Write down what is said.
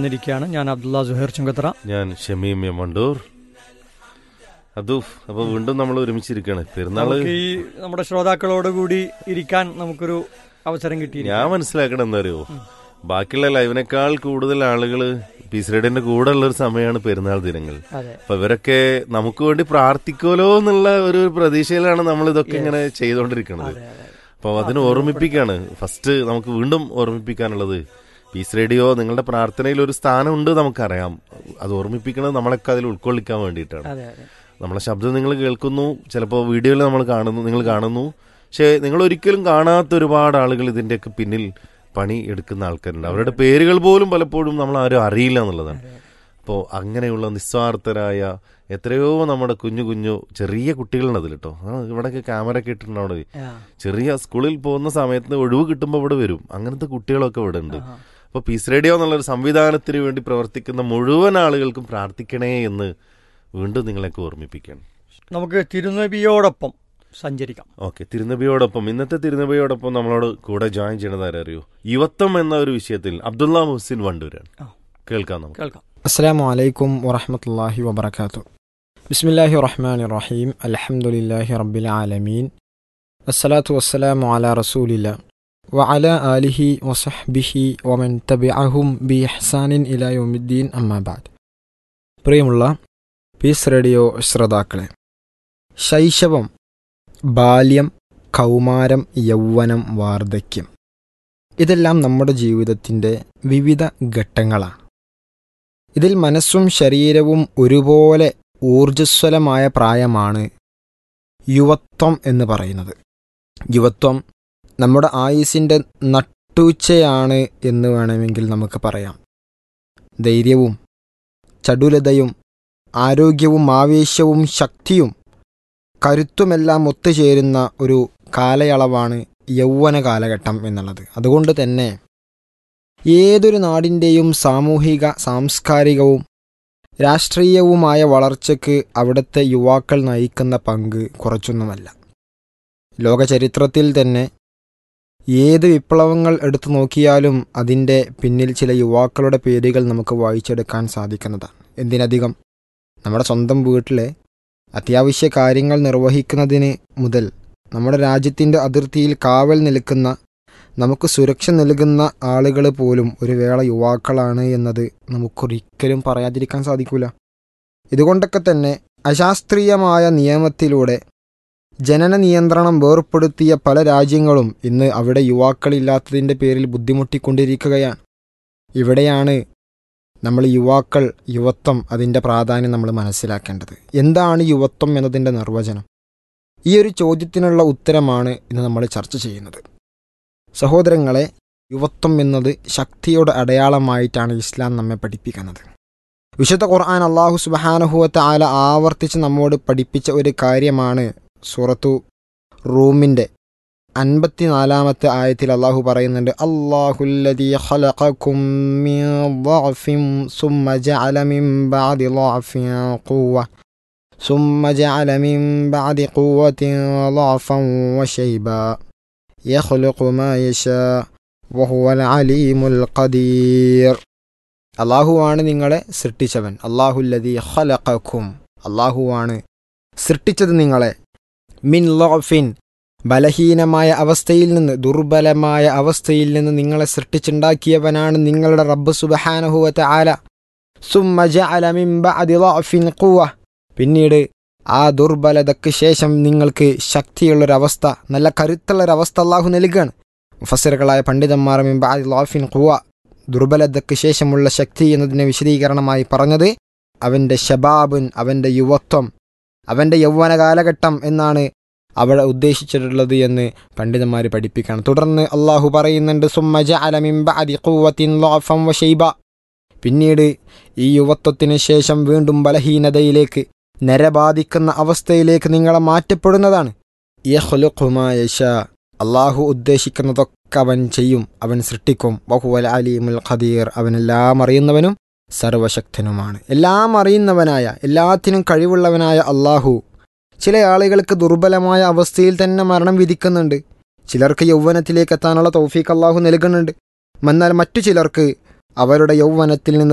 വന്നിരിക്കുകയാണ് ഞാൻ അബ്ദുള്ള സുഹൈർ ചുങ്കത്തറ ഞാൻ ഷമീം എം വണ്ടൂർ അദൂഫ് അപ്പൊ വീണ്ടും നമ്മൾ ഒരുമിച്ചിരിക്കുകയാണ് പെരുന്നാള് നമുക്ക് ഈ നമ്മുടെ ശ്രോതാക്കളോട് കൂടി ഇരിക്കാൻ നമുക്കൊരു അവസരം കിട്ടി ഞാൻ മനസ്സിലാക്കണം എന്താ അറിയോ ബാക്കിയുള്ള ലൈവിനേക്കാൾ കൂടുതൽ ആളുകൾ പീസ് റേഡിന്റെ കൂടെ ഉള്ള ഒരു സമയമാണ് പെരുന്നാൾ ദിനങ്ങൾ അതെ അപ്പൊ ഇവരൊക്കെ നമുക്ക് വേണ്ടി പ്രാർത്ഥിക്കുമല്ലോ എന്നുള്ള ഒരു പ്രതീക്ഷയിലാണ് നമ്മൾ ഇതൊക്കെ ഇങ്ങനെ ചെയ്തുകൊണ്ടിരിക്കുന്നത് അതെ അതെ അപ്പൊ അതിന് ഓർമ്മിപ്പിക്കാണ് ഫസ്റ്റ് നമുക്ക് വീണ്ടും ഓർമ്മിപ്പിക്കാനുള്ളത് പീസ് റേഡിയോ നിങ്ങളുടെ പ്രാർത്ഥനയിൽ ഒരു സ്ഥാനമുണ്ട് നമുക്കറിയാം അത് ഓർമ്മിപ്പിക്കുന്നത് നമ്മളൊക്കെ അതിൽ ഉൾക്കൊള്ളിക്കാൻ വേണ്ടിയിട്ടാണ് അതെ അതെ നമ്മളെ ശബ്ദം നിങ്ങൾ കേൾക്കുന്നു ചിലപ്പോൾ വീഡിയോയിൽ നമ്മൾ കാണുന്നു നിങ്ങൾ കാണുന്നു പക്ഷേ നിങ്ങൾ ഒരിക്കലും കാണാത്ത ഒരുപാട് ആളുകൾ ഇതിന്റെയൊക്കെ പിന്നിൽ പണി എടുക്കുന്ന ആൾക്കാരുണ്ട് അവരുടെ പേരുകൾ പോലും പലപ്പോഴും നമ്മൾ ആരും അറിയില്ല എന്നുള്ളതാണ് അപ്പോൾ അങ്ങനെയുള്ള നിസ്വാർത്ഥരായ എത്രയോ നമ്മുടെ കുഞ്ഞു കുഞ്ഞു ചെറിയ കുട്ടികളുണ്ട് അതിൽ കേട്ടോ ആ, ഇവിടെയൊക്കെ ക്യാമറ ഒക്കെ ഇട്ടിട്ടുണ്ട് അവിടെ ആ, ചെറിയ സ്കൂളിൽ പോകുന്ന സമയത്ത് ഒഴിവ് കിട്ടുമ്പോൾ ഇവിടെ വരും അങ്ങനത്തെ കുട്ടികളൊക്കെ ഇവിടെ ഉണ്ട് ആ. അപ്പോൾ പീസ് റേഡിയോ എന്നുള്ളൊരു സംവിധാനത്തിന് വേണ്ടി പ്രവർത്തിക്കുന്ന മുഴുവൻ ആളുകൾക്കും പ്രാർത്ഥിക്കണേ എന്ന് വീണ്ടും നിങ്ങളെയൊക്കെ ഓർമ്മിപ്പിക്കണം നമുക്ക് തിരുനബിയോടൊപ്പം സഞ്ചരിക്കാം ഓക്കെ തിരുനബിയോടൊപ്പം ഇന്നത്തെ തിരുനബിയോടൊപ്പം നമ്മളോട് കൂടെ ജോയിൻ ചെയ്യണത് ആരറിയോ യുവത്വം എന്ന ഒരു വിഷയത്തിൽ അബ്ദുള്ള മുഹസിൻ വണ്ടൂരാണ് ആ. കേൾക്കാം നമുക്ക് കേൾക്കാം السلام عليكم ورحمة الله وبركاته بسم الله الرحمن الرحيم الحمد لله رب العالمين الصلاة والسلام على رسول الله وعلى آله وصحبه ومن تبعهم بإحسان إلى يوم الدين أما بعد പ്രിയമുള്ള പീസ് റേഡിയോ ശ്രോതാക്കളെ ശൈശവം ബാല്യം കൗമാരം യൗവനം വാർദ്ധക്യം ഇതെല്ലാം നമ്മുടെ ജീവിതത്തിൻ്റെ വിവിധ ഘട്ടങ്ങളാണ് ഇതിൽ മനസ്സും ശരീരവും ഒരുപോലെ ഊർജ്ജസ്വലമായ പ്രായമാണ് യുവത്വം എന്ന് പറയുന്നത് യുവത്വം നമ്മുടെ ആയുസിൻ്റെ നട്ടൂച്ചയാണ് എന്ന് വേണമെങ്കിൽ നമുക്ക് പറയാം ധൈര്യവും ചടുലതയും ആരോഗ്യവും ആവേശവും ശക്തിയും കരുത്തുമെല്ലാം ഒത്തുചേരുന്ന ഒരു കാലയളവാണ് യൗവന കാലഘട്ടം എന്നുള്ളത് അതുകൊണ്ട് തന്നെ ഏതൊരു നാടിൻ്റെയും സാമൂഹിക സാംസ്കാരികവും രാഷ്ട്രീയവുമായ വളർച്ചയ്ക്ക് അവിടുത്തെ യുവാക്കൾ നയിക്കുന്ന പങ്ക് കുറച്ചൊന്നുമല്ല ലോകചരിത്രത്തിൽ തന്നെ ഏത് വിപ്ലവങ്ങൾ എടുത്തു നോക്കിയാലും അതിൻ്റെ പിന്നിൽ ചില യുവാക്കളുടെ പേരുകൾ നമുക്ക് വായിച്ചെടുക്കാൻ സാധിക്കുന്നതാണ് എന്തിനധികം നമ്മുടെ സ്വന്തം വീട്ടിലെ അത്യാവശ്യ കാര്യങ്ങൾ നിർവഹിക്കുന്നതിന് മുതൽ നമ്മുടെ രാജ്യത്തിൻ്റെ അതിർത്തിയിൽ കാവൽ നിൽക്കുന്ന നമുക്ക് സുരക്ഷ നൽകുന്ന ആളുകൾ പോലും ഒരു വേള യുവാക്കളാണ് എന്നത് നമുക്കൊരിക്കലും പറയാതിരിക്കാൻ സാധിക്കൂല ഇതുകൊണ്ടൊക്കെ തന്നെ അശാസ്ത്രീയമായ നിയമത്തിലൂടെ ജനന നിയന്ത്രണം വേർപ്പെടുത്തിയ പല രാജ്യങ്ങളും ഇന്ന് അവിടെ യുവാക്കളില്ലാത്തതിൻ്റെ പേരിൽ ബുദ്ധിമുട്ടിക്കൊണ്ടിരിക്കുകയാണ് ഇവിടെയാണ് നമ്മൾ യുവാക്കൾ യുവത്വം അതിൻ്റെ പ്രാധാന്യം നമ്മൾ മനസ്സിലാക്കേണ്ടത് എന്താണ് യുവത്വം എന്നതിൻ്റെ നിർവചനം ഈ ഒരു ചോദ്യത്തിനുള്ള ഉത്തരമാണ് ഇന്ന് നമ്മൾ ചർച്ച ചെയ്യുന്നത് സഹോദരങ്ങളെ യുവത്വം എന്നത് ശക്തിയുടെ അടയാളമായിട്ടാണ് ഇസ്ലാം നമ്മെ പഠിപ്പിക്കുന്നത് വിശുദ്ധ ഖുർആൻ അള്ളാഹു സുബഹാനഹുവത്ത ആല ആവർത്തിച്ച് നമ്മോട് പഠിപ്പിച്ച ഒരു കാര്യമാണ് സൂറത്തു റൂമിൻ്റെ അൻപത്തിനാലാമത്തെ ആയത്തിൽ അള്ളാഹു പറയുന്നുണ്ട് അള്ളാഹുല്ലദീ ഖലഖക്കും മിൻ ضعفٍ ثم جعل من بعد ضعف قوة ثم جعل من بعد قوة ضعفا وشيبا يخلق ما يشاء وهو العليم القدير അള്ളാഹുവാണ് നിങ്ങളെ സൃഷ്ടിച്ചവൻ അള്ളാഹുല്ലതി ഖലഖക്കും അള്ളാഹുവാണ് സൃഷ്ടിച്ചത് നിങ്ങളെ മിൻ ലോഫിൻ ബലഹീനമായ അവസ്ഥയിൽ നിന്ന് ദുർബലമായ അവസ്ഥയിൽ നിന്ന് നിങ്ങളെ സൃഷ്ടിച്ചുണ്ടാക്കിയവനാണ് നിങ്ങളുടെ റബ്ബ് സുബഹാനഹുവത്ത ആല സുമ്മജ അലമിംബിൻ കൂവ പിന്നീട് ആ ദുർബലതയ്ക്ക് ശേഷം നിങ്ങൾക്ക് ശക്തിയുള്ളൊരവസ്ഥ നല്ല കരുത്തുള്ളൊരവസ്ഥ അള്ളാഹു നൽകുകയാണ് മുഫസറുകളായ പണ്ഡിതന്മാർ മിംബ ലോഫിൻ കൂവ ദുർബലതയ്ക്ക് ശേഷമുള്ള ശക്തി എന്നതിനെ വിശദീകരണമായി പറഞ്ഞത് അവൻ്റെ ഷബാബുൻ അവൻ്റെ യുവത്വം അവൻ്റെ യൗവന കാലഘട്ടം എന്നാണ് അവിടെ ഉദ്ദേശിച്ചിട്ടുള്ളത് എന്ന് പണ്ഡിതന്മാർ പഠിപ്പിക്കുകയാണ് തുടർന്ന് അള്ളാഹു പറയുന്നുണ്ട് സുമ്മജ അലമിംബ അതിഖൂവത്തിൻ ലോഫം വഷൈബ പിന്നീട് ഈ യുവത്വത്തിന് ശേഷം വീണ്ടും ബലഹീനതയിലേക്ക് നരബാധിക്കുന്ന അവസ്ഥയിലേക്ക് നിങ്ങളെ മാറ്റപ്പെടുന്നതാണ് യഹ്ലുഖുമായഷ അള്ളാഹു ഉദ്ദേശിക്കുന്നതൊക്കെ അവൻ ചെയ്യും അവൻ സൃഷ്ടിക്കും വഹുവൽ അലീമുൽ ഖദീർ അവനെല്ലാം അറിയുന്നവനും സർവശക്തനുമാണ് എല്ലാം അറിയുന്നവനായ എല്ലാത്തിനും കഴിവുള്ളവനായ അള്ളാഹു ചില ആളുകൾക്ക് ദുർബലമായ അവസ്ഥയിൽ തന്നെ മരണം വിധിക്കുന്നുണ്ട് ചിലർക്ക് യൗവനത്തിലേക്ക് എത്താനുള്ള തൗഫീഖ് അള്ളാഹു നൽകുന്നുണ്ട് എന്നാൽ മറ്റു ചിലർക്ക് അവരുടെ യൗവനത്തിൽ നിന്ന്